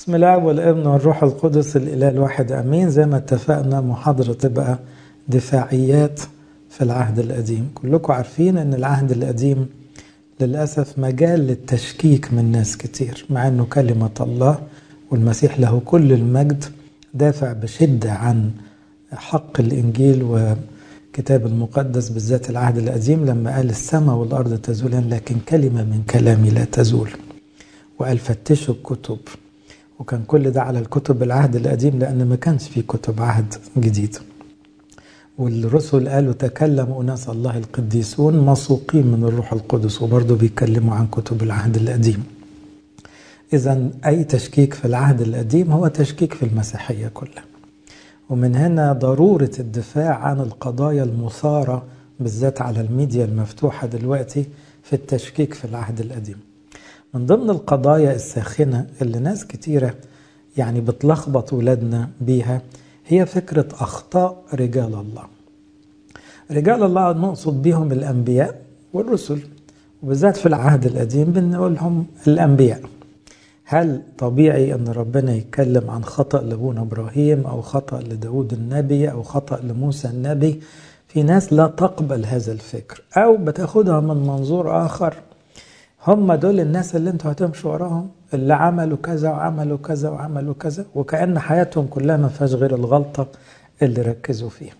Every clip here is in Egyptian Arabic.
بسم الله والابن والروح القدس الاله الواحد امين زي ما اتفقنا محاضره تبقى دفاعيات في العهد القديم كلكم عارفين ان العهد القديم للاسف مجال للتشكيك من ناس كتير مع انه كلمه الله والمسيح له كل المجد دافع بشده عن حق الانجيل وكتاب المقدس بالذات العهد القديم لما قال السماء والارض تزولان لكن كلمه من كلامي لا تزول وقال فتشوا الكتب وكان كل ده على الكتب العهد القديم لأن ما كانش في كتب عهد جديد والرسل قالوا تكلم أناس الله القديسون مسوقين من الروح القدس وبرضه بيتكلموا عن كتب العهد القديم إذا أي تشكيك في العهد القديم هو تشكيك في المسيحية كلها ومن هنا ضرورة الدفاع عن القضايا المثارة بالذات على الميديا المفتوحة دلوقتي في التشكيك في العهد القديم من ضمن القضايا الساخنة اللي ناس كتيرة يعني بتلخبط ولادنا بيها هي فكرة أخطاء رجال الله رجال الله نقصد بهم الأنبياء والرسل وبالذات في العهد القديم بنقولهم الأنبياء هل طبيعي أن ربنا يتكلم عن خطأ لأبونا إبراهيم أو خطأ لداود النبي أو خطأ لموسى النبي في ناس لا تقبل هذا الفكر أو بتاخدها من منظور آخر هم دول الناس اللي انتوا هتمشوا وراهم اللي عملوا كذا وعملوا كذا وعملوا كذا وكأن حياتهم كلها ما فيهاش غير الغلطة اللي ركزوا فيها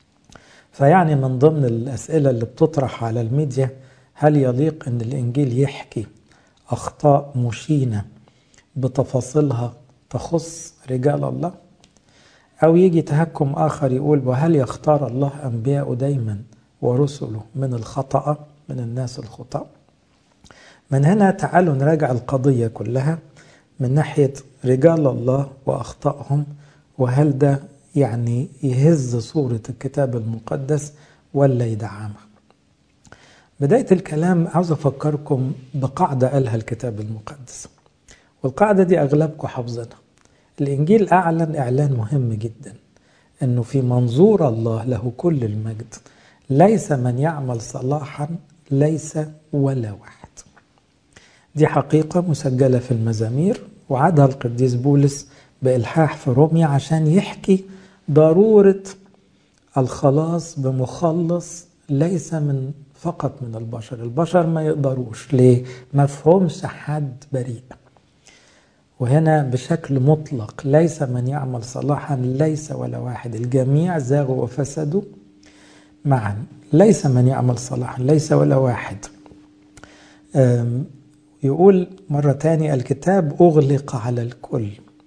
فيعني من ضمن الأسئلة اللي بتطرح على الميديا هل يليق أن الإنجيل يحكي أخطاء مشينة بتفاصيلها تخص رجال الله أو يجي تهكم آخر يقول وهل يختار الله أنبياء دايما ورسله من الخطأ من الناس الخطأ من هنا تعالوا نراجع القضية كلها من ناحية رجال الله وأخطائهم وهل ده يعني يهز صورة الكتاب المقدس ولا يدعمها بداية الكلام عاوز أفكركم بقاعدة قالها الكتاب المقدس والقاعدة دي أغلبكم حافظينها الإنجيل أعلن إعلان مهم جدا أنه في منظور الله له كل المجد ليس من يعمل صلاحا ليس ولا واحد دي حقيقة مسجلة في المزامير وعادها القديس بولس بإلحاح في روميا عشان يحكي ضرورة الخلاص بمخلص ليس من فقط من البشر البشر ما يقدروش ليه مفهومش حد بريء وهنا بشكل مطلق ليس من يعمل صلاحا ليس ولا واحد الجميع زاغوا وفسدوا معا ليس من يعمل صلاحا ليس ولا واحد يقول مرة تانية الكتاب أغلق على الكل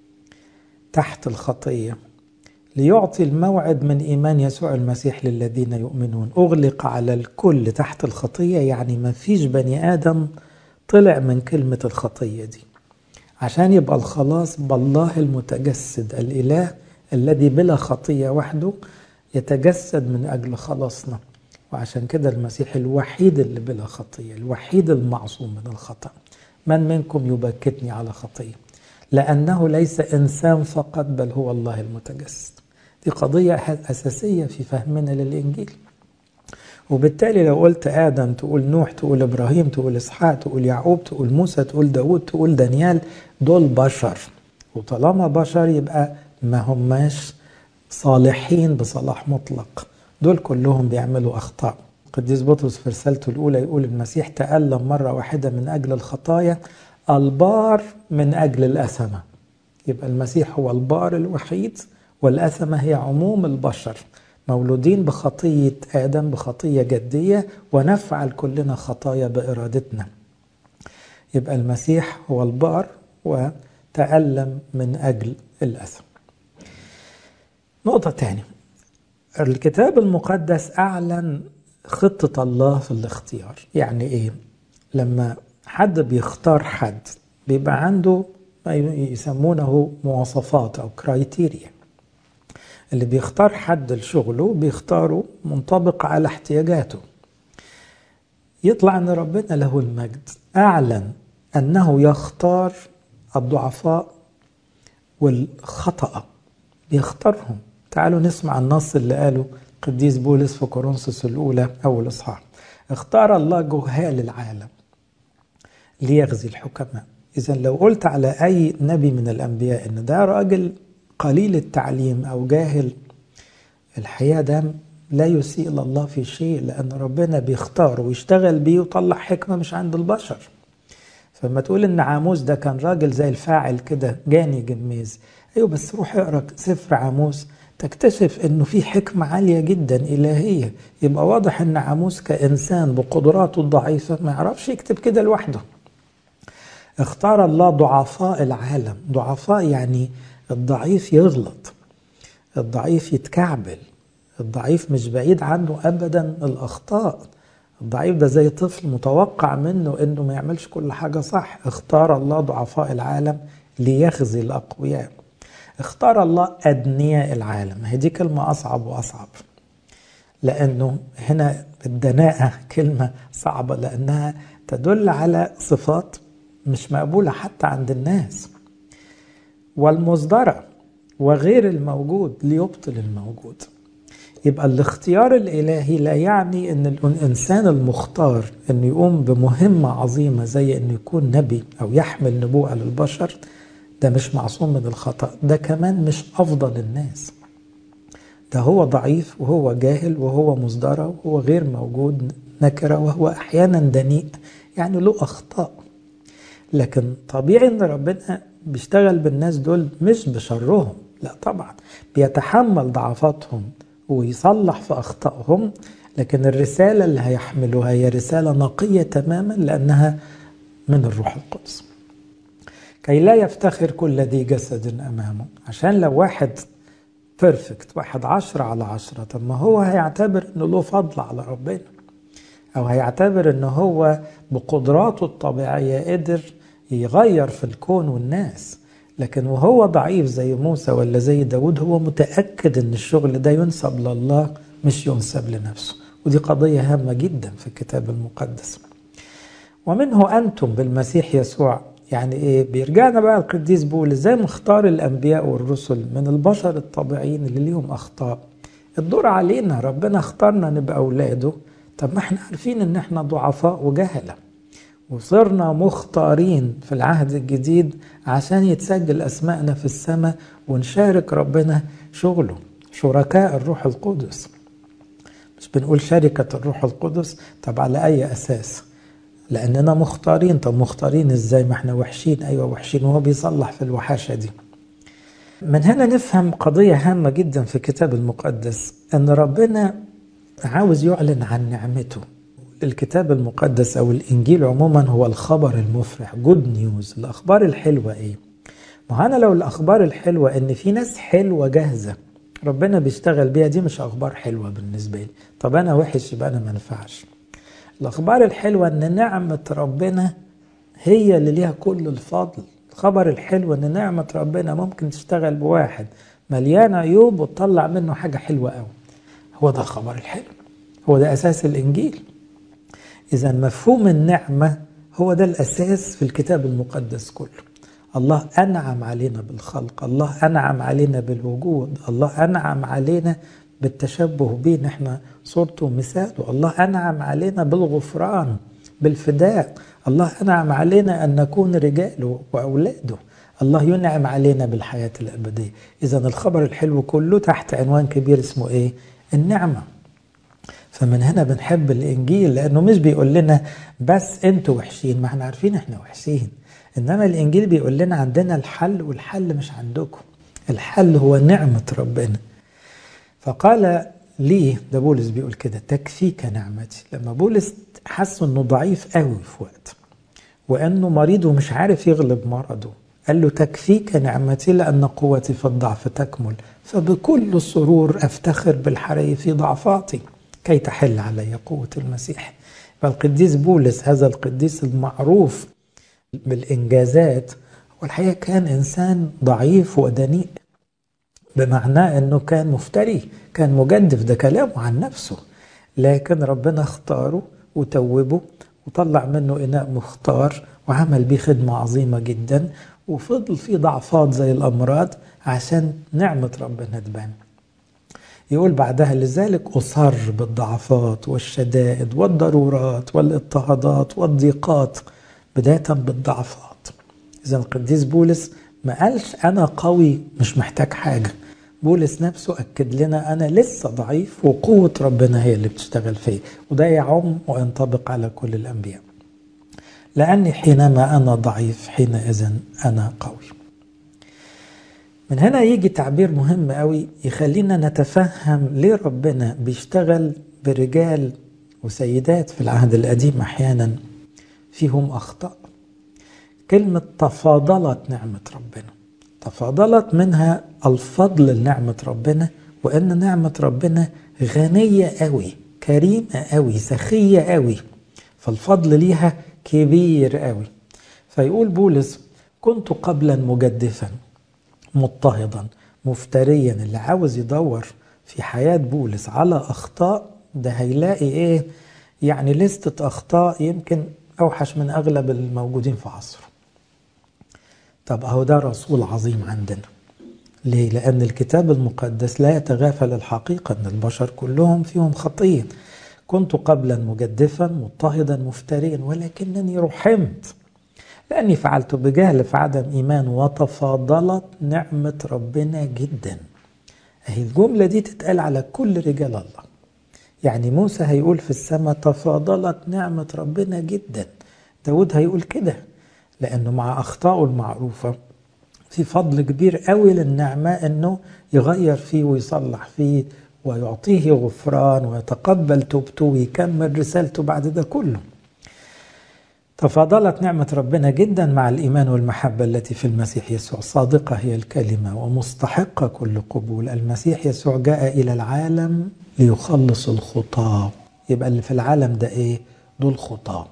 تحت الخطية ليعطي الموعد من إيمان يسوع المسيح للذين يؤمنون أغلق على الكل تحت الخطية يعني ما فيش بني آدم طلع من كلمة الخطية دي عشان يبقى الخلاص بالله المتجسد الإله الذي بلا خطية وحده يتجسد من أجل خلاصنا وعشان كده المسيح الوحيد اللي بلا خطية الوحيد المعصوم من الخطأ من منكم يبكتني على خطية لأنه ليس إنسان فقط بل هو الله المتجسد دي قضية أساسية في فهمنا للإنجيل وبالتالي لو قلت آدم تقول نوح تقول إبراهيم تقول إسحاق تقول يعقوب تقول موسى تقول داود تقول دانيال دول بشر وطالما بشر يبقى ما هماش صالحين بصلاح مطلق دول كلهم بيعملوا أخطاء القديس بطرس في رسالته الأولى يقول المسيح تألم مرة واحدة من أجل الخطايا البار من أجل الأثمة يبقى المسيح هو البار الوحيد والأثمة هي عموم البشر مولودين بخطية آدم بخطية جدية ونفعل كلنا خطايا بإرادتنا يبقى المسيح هو البار وتألم من أجل الأثم نقطة تانية الكتاب المقدس أعلن خطة الله في الاختيار يعني إيه لما حد بيختار حد بيبقى عنده ما يسمونه مواصفات أو كرايتيريا اللي بيختار حد لشغله بيختاره منطبق على احتياجاته يطلع أن ربنا له المجد أعلن أنه يختار الضعفاء والخطأ بيختارهم تعالوا نسمع النص اللي قاله قديس بولس في كورنثوس الأولى أول إصحاح اختار الله جهال العالم ليغزي الحكماء إذا لو قلت على أي نبي من الأنبياء إن ده راجل قليل التعليم أو جاهل الحقيقة ده لا يسيء إلى الله في شيء لأن ربنا بيختار ويشتغل بيه ويطلع حكمة مش عند البشر فلما تقول إن عاموس ده كان راجل زي الفاعل كده جاني جميز أيوة بس روح اقرأ سفر عاموس تكتشف انه في حكمة عالية جدا إلهية يبقى واضح ان عاموس كإنسان بقدراته الضعيفة ما يعرفش يكتب كده لوحده اختار الله ضعفاء العالم ضعفاء يعني الضعيف يغلط الضعيف يتكعبل الضعيف مش بعيد عنه ابدا الاخطاء الضعيف ده زي طفل متوقع منه انه ما يعملش كل حاجه صح اختار الله ضعفاء العالم ليخزي الاقوياء اختار الله ادنياء العالم هي دي كلمه اصعب واصعب لانه هنا الدناءه كلمه صعبه لانها تدل على صفات مش مقبوله حتى عند الناس والمصدره وغير الموجود ليبطل الموجود يبقى الاختيار الالهي لا يعني ان الانسان المختار انه يقوم بمهمه عظيمه زي انه يكون نبي او يحمل نبوءه للبشر ده مش معصوم من الخطا ده كمان مش افضل الناس ده هو ضعيف وهو جاهل وهو مصدرة وهو غير موجود نكرة وهو أحيانا دنيء يعني له أخطاء لكن طبيعي ان ربنا بيشتغل بالناس دول مش بشرهم لا طبعا بيتحمل ضعفاتهم ويصلح في اخطائهم لكن الرساله اللي هيحملوها هي رساله نقيه تماما لانها من الروح القدس كي لا يفتخر كل ذي جسد امامه عشان لو واحد بيرفكت واحد عشرة على عشرة طب ما هو هيعتبر انه له فضل على ربنا او هيعتبر انه هو بقدراته الطبيعية قدر يغير في الكون والناس لكن وهو ضعيف زي موسى ولا زي داود هو متأكد ان الشغل ده ينسب لله مش ينسب لنفسه ودي قضية هامة جدا في الكتاب المقدس ومنه أنتم بالمسيح يسوع يعني إيه بيرجعنا بقى القديس بولس زي ما اختار الأنبياء والرسل من البشر الطبيعيين اللي ليهم أخطاء الدور علينا ربنا اختارنا نبقى أولاده طب ما احنا عارفين ان احنا ضعفاء وجهله وصرنا مختارين في العهد الجديد عشان يتسجل اسمائنا في السماء ونشارك ربنا شغله شركاء الروح القدس مش بنقول شركة الروح القدس طب على أي أساس لأننا مختارين طب مختارين إزاي ما احنا وحشين أيوة وحشين وهو بيصلح في الوحاشة دي من هنا نفهم قضية هامة جدا في الكتاب المقدس أن ربنا عاوز يعلن عن نعمته الكتاب المقدس او الانجيل عموما هو الخبر المفرح جود نيوز الاخبار الحلوه ايه ما انا لو الاخبار الحلوه ان في ناس حلوه جاهزه ربنا بيشتغل بيها دي مش اخبار حلوه بالنسبه لي طب انا وحش يبقى انا ما ينفعش الاخبار الحلوه ان نعمه ربنا هي اللي ليها كل الفضل الخبر الحلو ان نعمه ربنا ممكن تشتغل بواحد مليان عيوب وتطلع منه حاجه حلوه قوي هو ده الخبر الحلو هو ده أساس الإنجيل إذا مفهوم النعمة هو ده الأساس في الكتاب المقدس كله الله أنعم علينا بالخلق الله أنعم علينا بالوجود الله أنعم علينا بالتشبه به نحن صورته ومثاله الله أنعم علينا بالغفران بالفداء الله أنعم علينا أن نكون رجاله وأولاده الله ينعم علينا بالحياة الأبدية إذا الخبر الحلو كله تحت عنوان كبير اسمه إيه النعمة فمن هنا بنحب الإنجيل لأنه مش بيقول لنا بس أنتوا وحشين ما احنا عارفين احنا وحشين إنما الإنجيل بيقول لنا عندنا الحل والحل مش عندكم الحل هو نعمة ربنا فقال ليه ده بولس بيقول كده تكفيك نعمتي لما بولس حس انه ضعيف قوي في وقت وانه مريض ومش عارف يغلب مرضه قال له تكفيك نعمتي لأن قوتي في الضعف تكمل فبكل سرور أفتخر بالحري في ضعفاتي كي تحل علي قوة المسيح فالقديس بولس هذا القديس المعروف بالإنجازات والحقيقة كان إنسان ضعيف ودنيء بمعنى أنه كان مفتري كان مجدف ده كلامه عن نفسه لكن ربنا اختاره وتوبه وطلع منه إناء مختار وعمل بيه خدمة عظيمة جدا وفضل في ضعفات زي الأمراض عشان نعمة ربنا تبان يقول بعدها لذلك أصر بالضعفات والشدائد والضرورات والاضطهادات والضيقات بداية بالضعفات إذا القديس بولس ما قالش أنا قوي مش محتاج حاجة بولس نفسه أكد لنا أنا لسه ضعيف وقوة ربنا هي اللي بتشتغل فيه وده يعم وينطبق على كل الأنبياء لأني حينما أنا ضعيف حينئذ أنا قوي من هنا يجي تعبير مهم قوي يخلينا نتفهم ليه ربنا بيشتغل برجال وسيدات في العهد القديم أحيانا فيهم أخطاء كلمة تفاضلت نعمة ربنا تفاضلت منها الفضل لنعمة ربنا وأن نعمة ربنا غنية قوي كريمة قوي سخية قوي فالفضل ليها كبير قوي فيقول بولس كنت قبلا مجدفا مضطهدا مفتريا اللي عاوز يدور في حياة بولس على أخطاء ده هيلاقي إيه يعني لستة أخطاء يمكن أوحش من أغلب الموجودين في عصره طب أهو ده رسول عظيم عندنا ليه؟ لأن الكتاب المقدس لا يتغافل الحقيقة أن البشر كلهم فيهم خطية كنت قبلا مجدفا مضطهدا مفتريا ولكنني رحمت لأني فعلت بجهل في عدم إيمان وتفاضلت نعمة ربنا جدا أهي الجملة دي تتقال على كل رجال الله يعني موسى هيقول في السماء تفاضلت نعمة ربنا جدا داود هيقول كده لأنه مع أخطائه المعروفة في فضل كبير قوي للنعمة أنه يغير فيه ويصلح فيه ويعطيه غفران ويتقبل توبته ويكمل رسالته بعد ده كله تفاضلت نعمة ربنا جدا مع الإيمان والمحبة التي في المسيح يسوع صادقة هي الكلمة ومستحقة كل قبول المسيح يسوع جاء إلى العالم ليخلص الخطاة يبقى اللي في العالم ده إيه؟ دول خطاة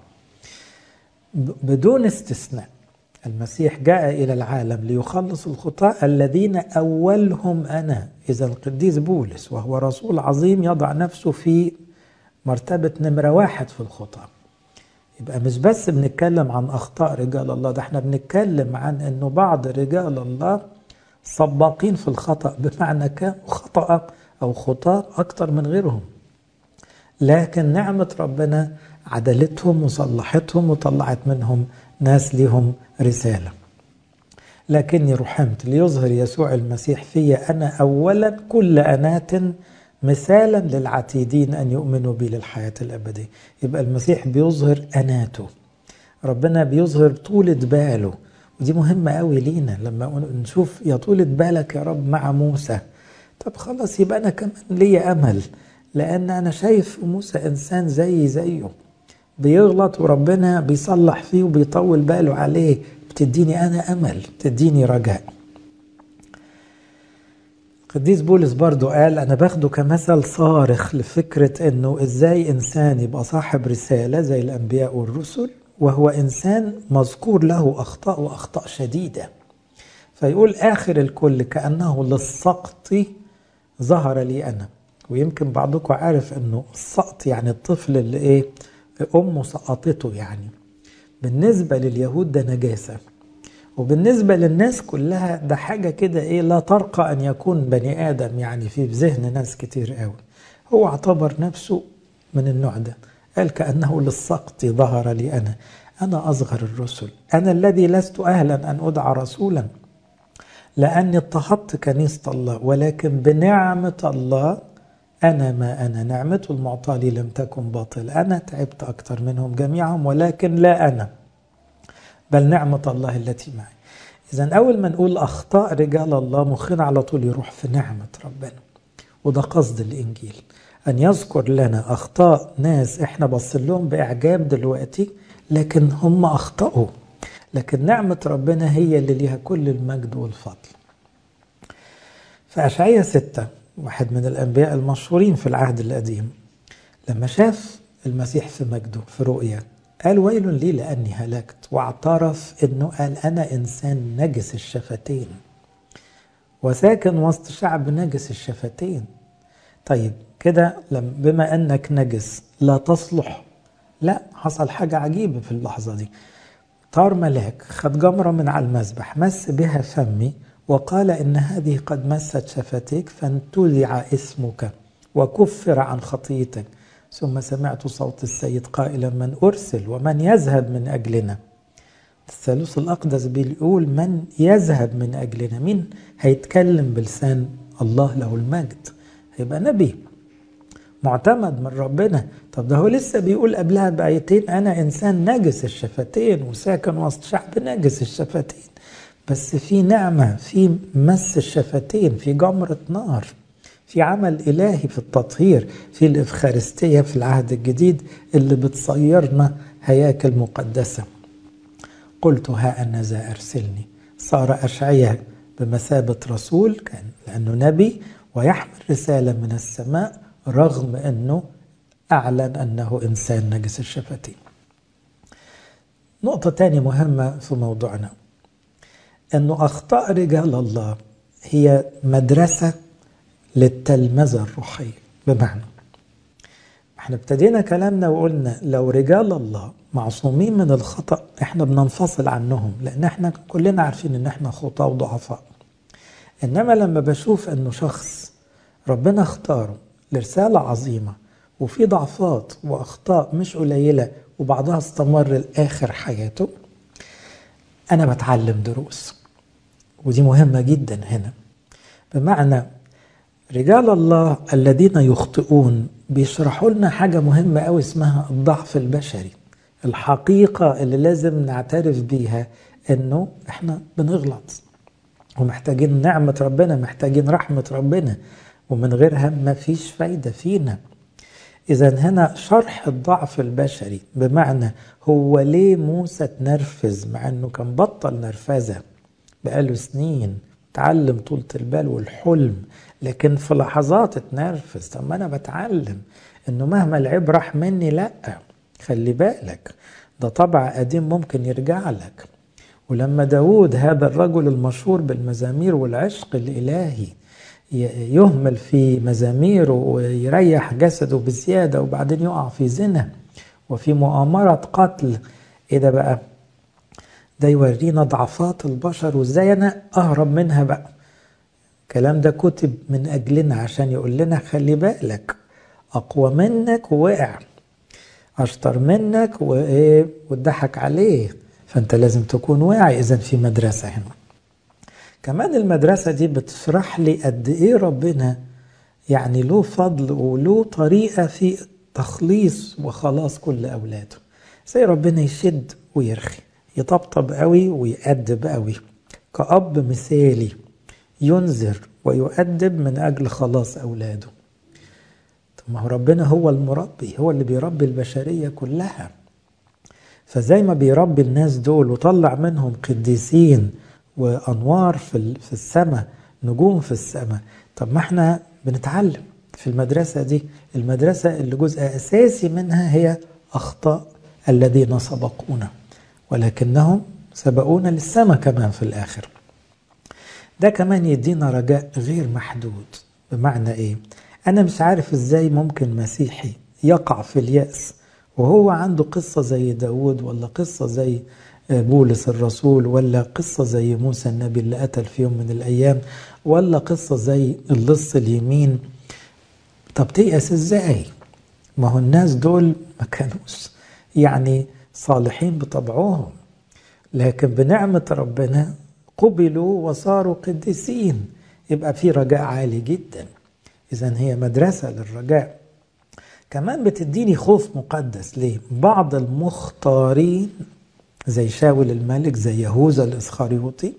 بدون استثناء المسيح جاء إلى العالم ليخلص الخطاة الذين أولهم أنا إذا القديس بولس وهو رسول عظيم يضع نفسه في مرتبة نمرة واحد في الخطاة يبقى مش بس بنتكلم عن أخطاء رجال الله ده احنا بنتكلم عن أنه بعض رجال الله سباقين في الخطأ بمعنى كان خطأ أو خطاء أكتر من غيرهم لكن نعمة ربنا عدلتهم وصلحتهم وطلعت منهم ناس لهم رسالة لكني رحمت ليظهر يسوع المسيح في أنا أولا كل أنات مثالا للعتيدين أن يؤمنوا بي للحياة الأبدية يبقى المسيح بيظهر أناته ربنا بيظهر طولة باله ودي مهمة قوي لينا لما نشوف يا طولة بالك يا رب مع موسى طب خلاص يبقى أنا كمان ليا أمل لأن أنا شايف موسى إنسان زي زيه بيغلط وربنا بيصلح فيه وبيطول باله عليه بتديني أنا أمل بتديني رجاء قديس بولس برضو قال أنا باخده كمثل صارخ لفكرة أنه إزاي إنسان يبقى صاحب رسالة زي الأنبياء والرسل وهو إنسان مذكور له أخطاء وأخطاء شديدة فيقول آخر الكل كأنه للسقط ظهر لي أنا ويمكن بعضكم عارف أنه السقط يعني الطفل اللي إيه أمه سقطته يعني بالنسبة لليهود ده نجاسة وبالنسبة للناس كلها ده حاجة كده إيه لا ترقى أن يكون بني آدم يعني في ذهن ناس كتير قوي هو اعتبر نفسه من النوع ده قال كأنه للسقط ظهر لي أنا أنا أصغر الرسل أنا الذي لست أهلا أن أدعى رسولا لأني اضطهدت كنيسة الله ولكن بنعمة الله أنا ما أنا نعمته المعطاة لي لم تكن باطل أنا تعبت أكثر منهم جميعهم ولكن لا أنا بل نعمة الله التي معي إذا أول ما نقول أخطاء رجال الله مخنا على طول يروح في نعمة ربنا وده قصد الإنجيل أن يذكر لنا أخطاء ناس إحنا بصل لهم بإعجاب دلوقتي لكن هم أخطأوا لكن نعمة ربنا هي اللي ليها كل المجد والفضل فأشعية ستة واحد من الأنبياء المشهورين في العهد القديم لما شاف المسيح في مجده في رؤيا قال ويل لي لأني هلكت واعترف أنه قال أنا إنسان نجس الشفتين وساكن وسط شعب نجس الشفتين طيب كده بما أنك نجس لا تصلح لا حصل حاجة عجيبة في اللحظة دي طار ملاك خد جمرة من على المذبح مس بها فمي وقال إن هذه قد مست شفتيك فانتزع اسمك وكفر عن خطيتك ثم سمعت صوت السيد قائلا من أرسل ومن يذهب من أجلنا الثالوث الأقدس بيقول من يذهب من أجلنا مين هيتكلم بلسان الله له المجد هيبقى نبي معتمد من ربنا طب ده هو لسه بيقول قبلها بآيتين أنا إنسان نجس الشفتين وساكن وسط شعب نجس الشفتين بس في نعمة في مس الشفتين في جمرة نار في عمل إلهي في التطهير في الإفخارستية في العهد الجديد اللي بتصيرنا هياكل مقدسة قلت ها أنا ذا أرسلني صار أشعيا بمثابة رسول كان لأنه نبي ويحمل رسالة من السماء رغم أنه أعلن أنه إنسان نجس الشفتين نقطة تانية مهمة في موضوعنا أنه أخطاء رجال الله هي مدرسة للتلمذة الروحية بمعنى احنا ابتدينا كلامنا وقلنا لو رجال الله معصومين من الخطأ احنا بننفصل عنهم لان احنا كلنا عارفين ان احنا خطاة وضعفاء انما لما بشوف انه شخص ربنا اختاره لرسالة عظيمة وفي ضعفات واخطاء مش قليلة وبعضها استمر لاخر حياته انا بتعلم دروس ودي مهمة جدا هنا بمعنى رجال الله الذين يخطئون بيشرحوا لنا حاجة مهمة أوي اسمها الضعف البشري الحقيقة اللي لازم نعترف بيها إنه إحنا بنغلط ومحتاجين نعمة ربنا محتاجين رحمة ربنا ومن غيرها ما فيش فايدة فينا إذا هنا شرح الضعف البشري بمعنى هو ليه موسى تنرفز مع إنه كان بطل نرفزة بقاله سنين تعلم طولة البال والحلم لكن في لحظات اتنرفز طب ما انا بتعلم انه مهما العيب راح مني لا خلي بالك ده طبع قديم ممكن يرجع لك ولما داود هذا الرجل المشهور بالمزامير والعشق الإلهي يهمل في مزاميره ويريح جسده بزيادة وبعدين يقع في زنا وفي مؤامرة قتل ايه ده بقى ده يورينا ضعفات البشر وازاي انا اهرب منها بقى الكلام ده كتب من اجلنا عشان يقول لنا خلي بالك اقوى منك ووقع اشطر منك وايه واتضحك عليه فانت لازم تكون واعي اذا في مدرسه هنا كمان المدرسه دي بتشرح لي قد ايه ربنا يعني له فضل وله طريقه في تخليص وخلاص كل اولاده زي ربنا يشد ويرخي يطبطب قوي ويأدب قوي كأب مثالي ينذر ويؤدب من أجل خلاص أولاده طب ما هو ربنا هو المربي هو اللي بيربي البشرية كلها فزي ما بيربي الناس دول وطلع منهم قديسين وأنوار في في السماء نجوم في السماء طب ما احنا بنتعلم في المدرسة دي المدرسة اللي جزء أساسي منها هي أخطاء الذين سبقونا ولكنهم سبقونا للسماء كمان في الآخر ده كمان يدينا رجاء غير محدود بمعنى ايه انا مش عارف ازاي ممكن مسيحي يقع في اليأس وهو عنده قصة زي داود ولا قصة زي بولس الرسول ولا قصة زي موسى النبي اللي قتل في يوم من الأيام ولا قصة زي اللص اليمين طب تيأس ازاي ما هو الناس دول ما كانوش يعني صالحين بطبعهم لكن بنعمة ربنا قبلوا وصاروا قديسين يبقى في رجاء عالي جدا إذا هي مدرسة للرجاء كمان بتديني خوف مقدس ليه؟ بعض المختارين زي شاول الملك زي يهوذا الإسخريوطي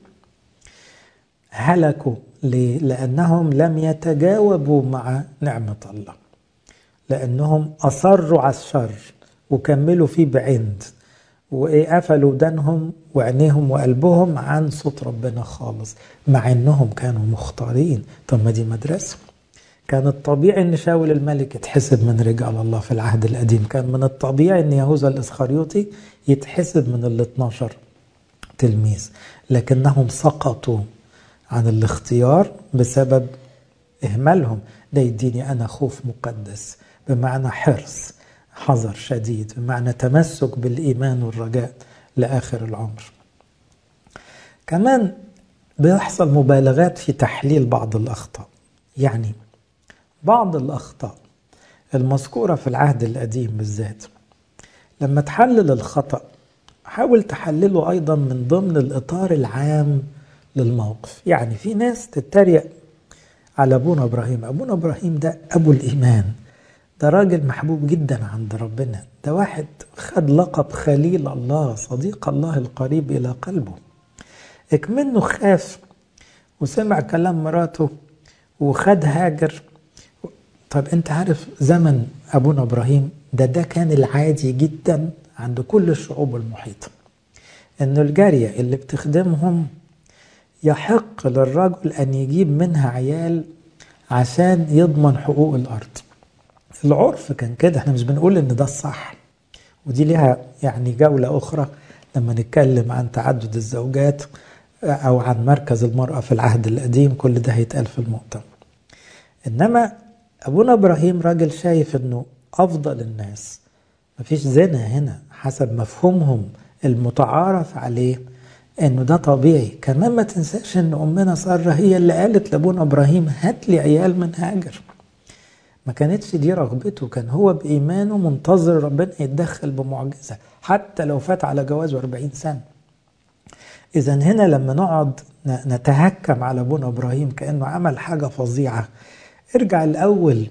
هلكوا ليه؟ لأنهم لم يتجاوبوا مع نعمة الله لأنهم أصروا على الشر وكملوا فيه بعند وايه قفلوا ودانهم وعينيهم وقلبهم عن صوت ربنا خالص مع انهم كانوا مختارين طب ما دي مدرسه كان الطبيعي ان شاول الملك يتحسب من رجال الله في العهد القديم كان من الطبيعي ان يهوذا الاسخريوطي يتحسب من ال 12 تلميذ لكنهم سقطوا عن الاختيار بسبب اهمالهم ده يديني انا خوف مقدس بمعنى حرص حذر شديد بمعنى تمسك بالإيمان والرجاء لآخر العمر كمان بيحصل مبالغات في تحليل بعض الأخطاء يعني بعض الأخطاء المذكورة في العهد القديم بالذات لما تحلل الخطأ حاول تحلله أيضا من ضمن الإطار العام للموقف يعني في ناس تتريق على أبونا إبراهيم أبونا إبراهيم ده أبو الإيمان ده راجل محبوب جدا عند ربنا ده واحد خد لقب خليل الله صديق الله القريب إلى قلبه اكمنه خاف وسمع كلام مراته وخد هاجر طب انت عارف زمن ابونا ابراهيم ده ده كان العادي جدا عند كل الشعوب المحيطه انه الجاريه اللي بتخدمهم يحق للرجل ان يجيب منها عيال عشان يضمن حقوق الارض العرف كان كده احنا مش بنقول ان ده الصح ودي ليها يعني جوله اخرى لما نتكلم عن تعدد الزوجات او عن مركز المراه في العهد القديم كل ده هيتقال في المؤتمر انما ابونا ابراهيم راجل شايف انه افضل الناس مفيش زنا هنا حسب مفهومهم المتعارف عليه انه ده طبيعي كمان ما تنساش ان امنا ساره هي اللي قالت لابونا ابراهيم هات لي عيال من هاجر ما كانتش دي رغبته كان هو بايمانه منتظر ربنا يتدخل بمعجزه حتى لو فات على جوازه 40 سنه اذا هنا لما نقعد نتهكم على ابونا ابراهيم كانه عمل حاجه فظيعه ارجع الاول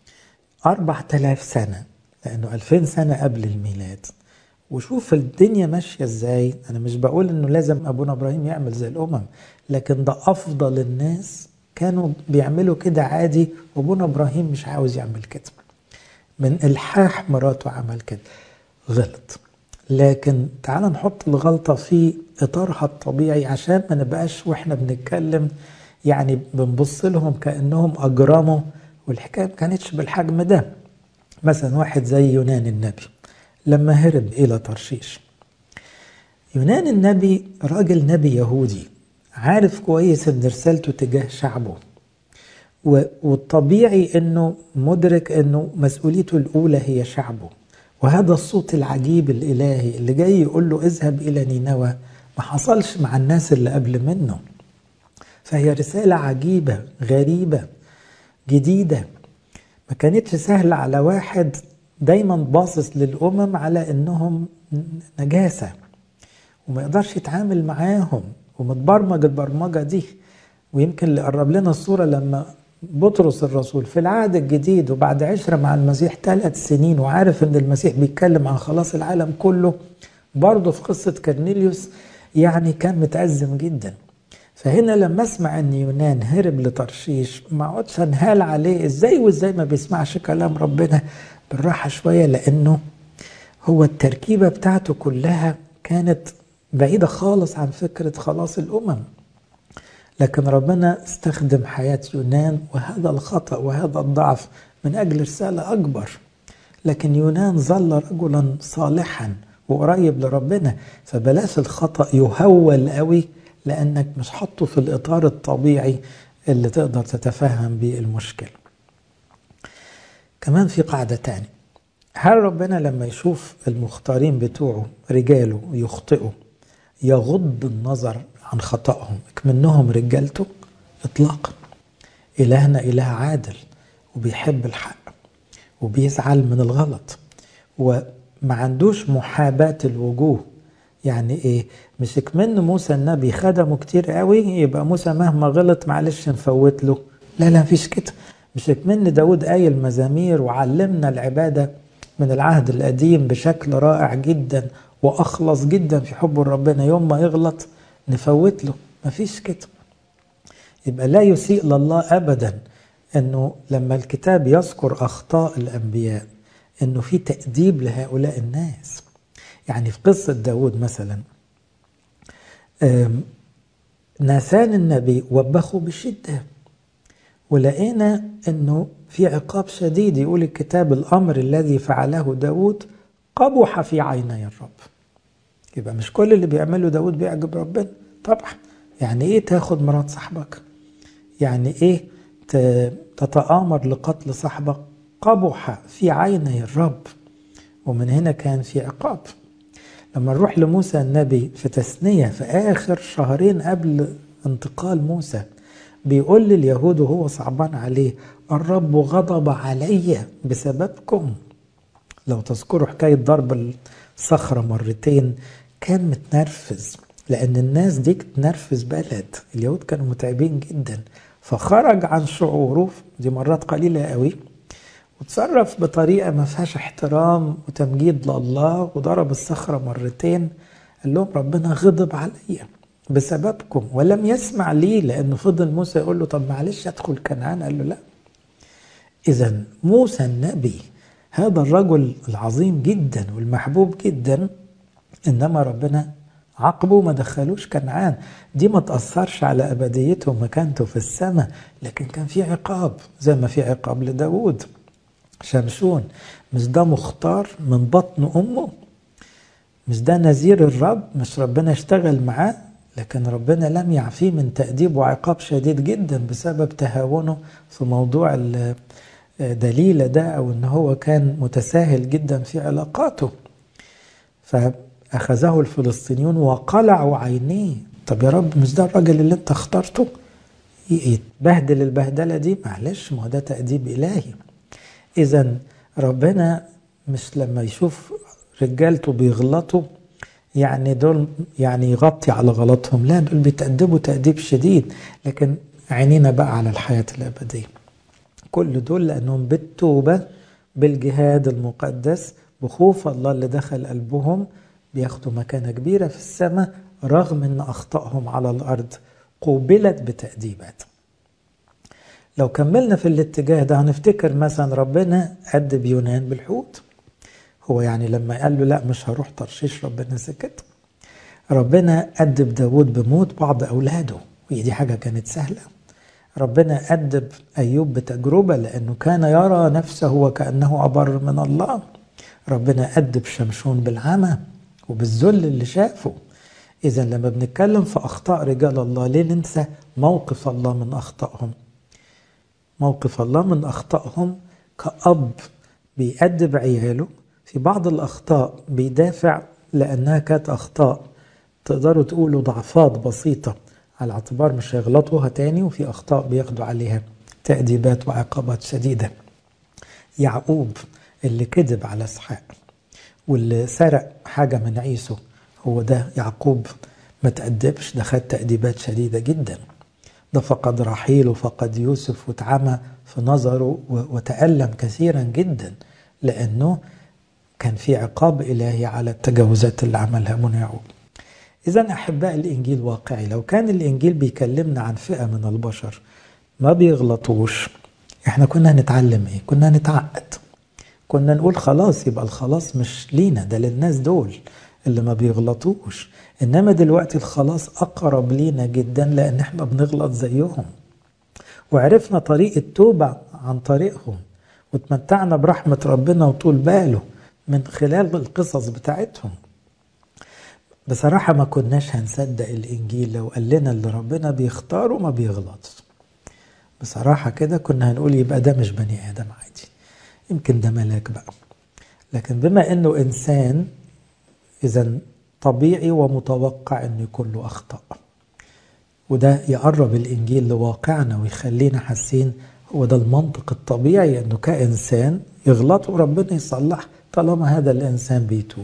4000 سنه لانه 2000 سنه قبل الميلاد وشوف الدنيا ماشيه ازاي انا مش بقول انه لازم ابونا ابراهيم يعمل زي الامم لكن ده افضل الناس كانوا بيعملوا كده عادي وابونا ابراهيم مش عاوز يعمل كده من الحاح مراته عمل كده غلط لكن تعال نحط الغلطة في إطارها الطبيعي عشان ما نبقاش وإحنا بنتكلم يعني بنبص لهم كأنهم أجرموا والحكاية ما كانتش بالحجم ده مثلا واحد زي يونان النبي لما هرب إلى ترشيش يونان النبي راجل نبي يهودي عارف كويس ان رسالته تجاه شعبه والطبيعي انه مدرك انه مسؤوليته الاولى هي شعبه وهذا الصوت العجيب الالهي اللي جاي يقول له اذهب الى نينوى ما حصلش مع الناس اللي قبل منه فهي رساله عجيبه غريبه جديده ما كانتش سهله على واحد دايما باصص للامم على انهم نجاسه وما يقدرش يتعامل معاهم ومتبرمج البرمجه دي ويمكن اللي قرب لنا الصوره لما بطرس الرسول في العهد الجديد وبعد عشرة مع المسيح ثلاث سنين وعارف ان المسيح بيتكلم عن خلاص العالم كله برضه في قصة كرنيليوس يعني كان متأزم جدا فهنا لما اسمع ان يونان هرب لترشيش ما اقعدش انهال عليه ازاي وازاي ما بيسمعش كلام ربنا بالراحة شوية لانه هو التركيبة بتاعته كلها كانت بعيدة خالص عن فكرة خلاص الأمم لكن ربنا استخدم حياة يونان وهذا الخطأ وهذا الضعف من أجل رسالة أكبر لكن يونان ظل رجلا صالحا وقريب لربنا فبلاش الخطأ يهول قوي لأنك مش حطه في الإطار الطبيعي اللي تقدر تتفهم بيه المشكلة كمان في قاعدة تاني هل ربنا لما يشوف المختارين بتوعه رجاله يخطئوا يغض النظر عن خطأهم منهم رجالته اطلاقا إلهنا إله عادل وبيحب الحق وبيزعل من الغلط وما عندوش محاباة الوجوه يعني ايه مش كمان موسى النبي خدمه كتير قوي يبقى موسى مهما غلط معلش نفوت له لا لا مفيش كده مش كمان داود قايل مزامير وعلمنا العبادة من العهد القديم بشكل رائع جدا واخلص جدا في حبه لربنا يوم ما يغلط نفوت له مفيش كده يبقى لا يسيء لله ابدا انه لما الكتاب يذكر اخطاء الانبياء انه في تاديب لهؤلاء الناس يعني في قصه داود مثلا ناسان النبي وبخوا بشده ولقينا انه في عقاب شديد يقول الكتاب الامر الذي فعله داود قبح في عيني الرب يبقى مش كل اللي بيعمله داود بيعجب ربنا طبعا يعني ايه تاخد مرات صاحبك يعني ايه تتآمر لقتل صاحبك قبح في عيني الرب ومن هنا كان في عقاب لما نروح لموسى النبي في تثنية في آخر شهرين قبل انتقال موسى بيقول لليهود وهو صعبان عليه الرب غضب علي بسببكم لو تذكروا حكاية ضرب الصخرة مرتين كان متنرفز لأن الناس دي تنرفز بلد اليهود كانوا متعبين جدا فخرج عن شعوره دي مرات قليلة قوي وتصرف بطريقة ما فيهاش احترام وتمجيد لله وضرب الصخرة مرتين قال لهم ربنا غضب عليا بسببكم ولم يسمع لي لأنه فضل موسى يقول له طب معلش ادخل كنعان قال له لا إذا موسى النبي هذا الرجل العظيم جدا والمحبوب جدا إنما ربنا عاقبه ما دخلوش كنعان دي ما تأثرش على أبديته ومكانته في السماء لكن كان في عقاب زي ما في عقاب لداود شمشون مش ده مختار من بطن أمه مش ده نذير الرب مش ربنا اشتغل معاه لكن ربنا لم يعفيه من تأديب وعقاب شديد جدا بسبب تهاونه في موضوع دليل ده أو إن هو كان متساهل جدا في علاقاته فأخذه الفلسطينيون وقلعوا عينيه طب يا رب مش ده الراجل اللي انت اخترته يتبهدل البهدلة دي معلش ما هو ده تأديب إلهي إذا ربنا مش لما يشوف رجالته بيغلطوا يعني دول يعني يغطي على غلطهم لا دول بيتأدبوا تأديب شديد لكن عينينا بقى على الحياة الأبدية كل دول لأنهم بالتوبة بالجهاد المقدس بخوف الله اللي دخل قلبهم بياخدوا مكانة كبيرة في السماء رغم أن أخطائهم على الأرض قوبلت بتأديبات لو كملنا في الاتجاه ده هنفتكر مثلا ربنا أدب يونان بالحوت هو يعني لما قال له لا مش هروح ترشيش ربنا سكت ربنا أدب داود بموت بعض أولاده وهي دي حاجة كانت سهلة ربنا أدب أيوب بتجربة لأنه كان يرى نفسه وكأنه أبر من الله ربنا أدب شمشون بالعمى وبالذل اللي شافه إذا لما بنتكلم في أخطاء رجال الله ليه ننسى موقف الله من أخطائهم موقف الله من أخطائهم كأب بيأدب عياله في بعض الأخطاء بيدافع لأنها كانت أخطاء تقدروا تقولوا ضعفات بسيطة على اعتبار مش هيغلطوها تاني وفي أخطاء بياخدوا عليها تأديبات وعقابات شديدة يعقوب اللي كذب على اسحاق واللي سرق حاجة من عيسو هو ده يعقوب ما تأدبش ده خد تأديبات شديدة جدا ده فقد رحيل وفقد يوسف واتعمى في نظره وتألم كثيرا جدا لأنه كان في عقاب إلهي على التجاوزات اللي عملها ابونا يعقوب إذا أحباء الإنجيل واقعي لو كان الإنجيل بيكلمنا عن فئة من البشر ما بيغلطوش إحنا كنا هنتعلم إيه؟ كنا هنتعقد كنا نقول خلاص يبقى الخلاص مش لينا ده للناس دول اللي ما بيغلطوش إنما دلوقتي الخلاص أقرب لينا جدا لأن إحنا بنغلط زيهم وعرفنا طريق التوبة عن طريقهم وتمتعنا برحمة ربنا وطول باله من خلال القصص بتاعتهم بصراحة ما كناش هنصدق الإنجيل لو قال لنا اللي ربنا بيختاره ما بيغلطش بصراحة كده كنا هنقول يبقى ده مش بني آدم عادي يمكن ده ملاك بقى لكن بما إنه إنسان إذا طبيعي ومتوقع إنه يكون له أخطاء وده يقرب الإنجيل لواقعنا ويخلينا حاسين هو ده المنطق الطبيعي إنه كإنسان يغلط وربنا يصلح طالما هذا الإنسان بيتوب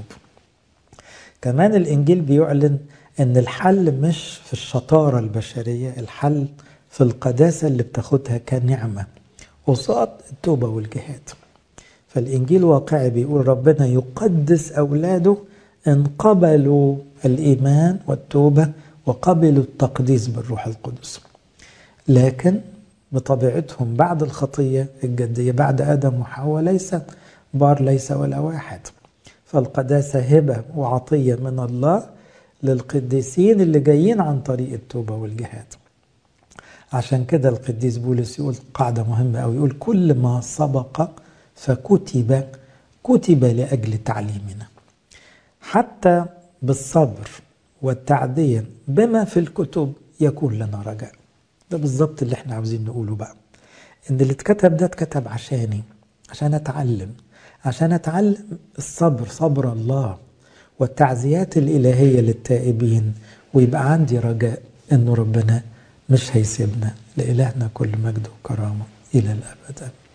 كمان الإنجيل بيعلن أن الحل مش في الشطارة البشرية الحل في القداسة اللي بتاخدها كنعمة قصاد التوبة والجهاد فالإنجيل واقعي بيقول ربنا يقدس أولاده إن قبلوا الإيمان والتوبة وقبلوا التقديس بالروح القدس لكن بطبيعتهم بعد الخطية الجدية بعد آدم وحواء ليس بار ليس ولا واحد فالقداسة هبة وعطية من الله للقديسين اللي جايين عن طريق التوبة والجهاد عشان كده القديس بولس يقول قاعدة مهمة أو يقول كل ما سبق فكتب كتب لأجل تعليمنا حتى بالصبر والتعدية بما في الكتب يكون لنا رجاء ده بالظبط اللي احنا عاوزين نقوله بقى ان اللي اتكتب ده اتكتب عشاني عشان اتعلم عشان اتعلم الصبر صبر الله والتعزيات الالهيه للتائبين ويبقى عندي رجاء انه ربنا مش هيسيبنا لالهنا كل مجد وكرامه الى الابد